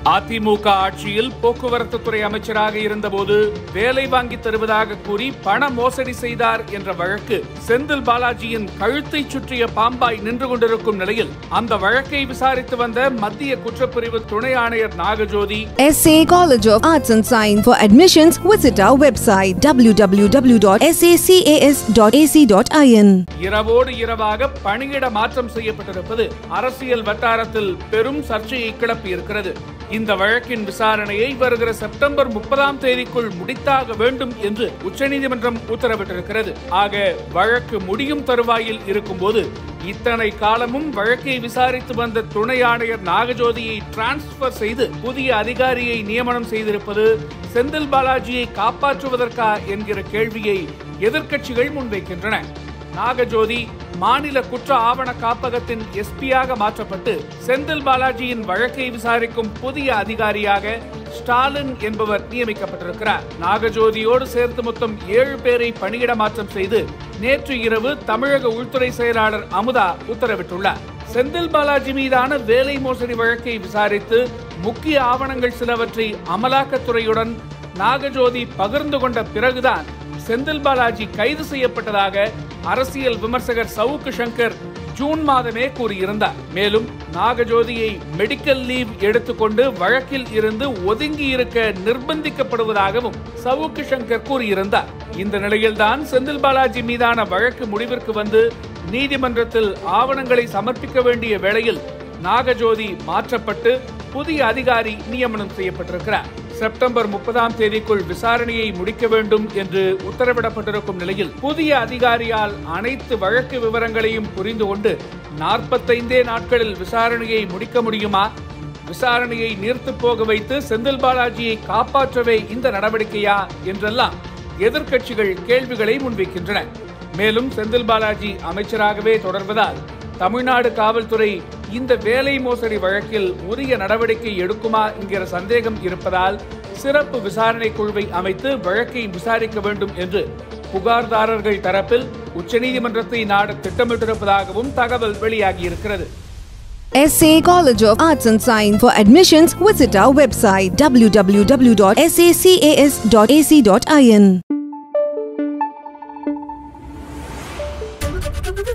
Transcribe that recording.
அதிமுக ஆட்சியில் போக்குவரத்து துறை அமைச்சராக இருந்தபோது வேலை வாங்கி தருவதாக கூறி பண மோசடி செய்தார் என்ற வழக்கு செந்தில் பாலாஜியின் கழுத்தை சுற்றிய பாம்பாய் நின்று கொண்டிருக்கும் நிலையில் அந்த வழக்கை விசாரித்து வந்த மத்திய குற்றப்பிரிவு துணை ஆணையர் Nagajothi SA College of Arts and Science. For admissions, visit our website www.sacas.ac.in. இரவோடு இரவாக பணியிட மாற்றம் செய்யப்பட்டிருப்பது அரசியல் வட்டாரத்தில் பெரும் சர்ச்சையை கிளப்பியிருக்கிறது இந்த வழக்கின் விசாரணையை வருகிற செப்டம்பர் முப்பதாம் தேதிக்குள் முடித்தாக வேண்டும் என்று உச்சநீதிமன்றம் உத்தரவிட்டிருக்கிறது ஆக வழக்கு முடியும் தருவாயில் இருக்கும்போது இத்தனை காலமும் வழக்கை விசாரித்து வந்த துணை ஆணையர் நாகஜோதியை டிரான்ஸ்பர் செய்து புதிய அதிகாரியை நியமனம் செய்திருப்பது செந்தில் பாலாஜியை காப்பாற்றுவதற்கா என்கிற கேள்வியை எதிர்க்கட்சிகள் முன்வைக்கின்றன நாகஜோதி மாநில குற்ற ஆவண காப்பகத்தின் எஸ்பியாக மாற்றப்பட்டு செந்தில் பாலாஜியின் வழக்கை விசாரிக்கும் புதிய அதிகாரியாக ஸ்டாலின் என்பவர் நியமிக்கப்பட்டிருக்கிறார் நாகஜோதியோடு சேர்த்து மொத்தம் ஏழு பேரை பணியிட மாற்றம் செய்து நேற்று இரவு தமிழக உள்துறை செயலாளர் அமுதா உத்தரவிட்டுள்ளார் செந்தில் பாலாஜி மீதான வேலை மோசடி வழக்கை விசாரித்து முக்கிய ஆவணங்கள் சிலவற்றை அமலாக்கத்துறையுடன் நாகஜோதி பகிர்ந்து கொண்ட பிறகுதான் செந்தில் பாலாஜி கைது செய்யப்பட்டதாக அரசியல் விமர்சகர் சவுக்கு சங்கர் ஜூன் மாதமே கூறியிருந்தார் மேலும் நாகஜோதியை மெடிக்கல் லீவ் எடுத்துக்கொண்டு வழக்கில் இருந்து ஒதுங்கி இருக்க நிர்பந்திக்கப்படுவதாகவும் சவுக்கு சங்கர் கூறியிருந்தார் இந்த நிலையில்தான் செந்தில் பாலாஜி மீதான வழக்கு முடிவிற்கு வந்து நீதிமன்றத்தில் ஆவணங்களை சமர்ப்பிக்க வேண்டிய வேளையில் நாகஜோதி மாற்றப்பட்டு புதிய அதிகாரி நியமனம் செய்யப்பட்டிருக்கிறார் செப்டம்பர் முப்பதாம் தேதிக்குள் விசாரணையை முடிக்க வேண்டும் என்று உத்தரவிடப்பட்டிருக்கும் நிலையில் புதிய அதிகாரியால் அனைத்து வழக்கு விவரங்களையும் புரிந்து கொண்டு நாற்பத்தைந்தே நாட்களில் விசாரணையை முடிக்க முடியுமா விசாரணையை நீர்த்து போக வைத்து செந்தில் பாலாஜியை காப்பாற்றவே இந்த நடவடிக்கையா என்றெல்லாம் எதிர்க்கட்சிகள் கேள்விகளை முன்வைக்கின்றன மேலும் செந்தில் பாலாஜி அமைச்சராகவே தொடர்வதால் தமிழ்நாடு காவல்துறை இந்த வேலை மோசடி வழக்கில் உரிய நடவடிக்கை எடுக்குமா என்கிற சந்தேகம் இருப்பதால் சிறப்பு விசாரணை குழுவை அமைத்து வழக்கை விசாரிக்க வேண்டும் என்று புகார்தாரர்கள் தரப்பில் உச்சநீதிமன்றத்தை நாட திட்டமிட்டிருப்பதாகவும் தகவல் வெளியாகியிருக்கிறது SA College of Arts and Science. For admissions, visit our website www.sacas.ac.in.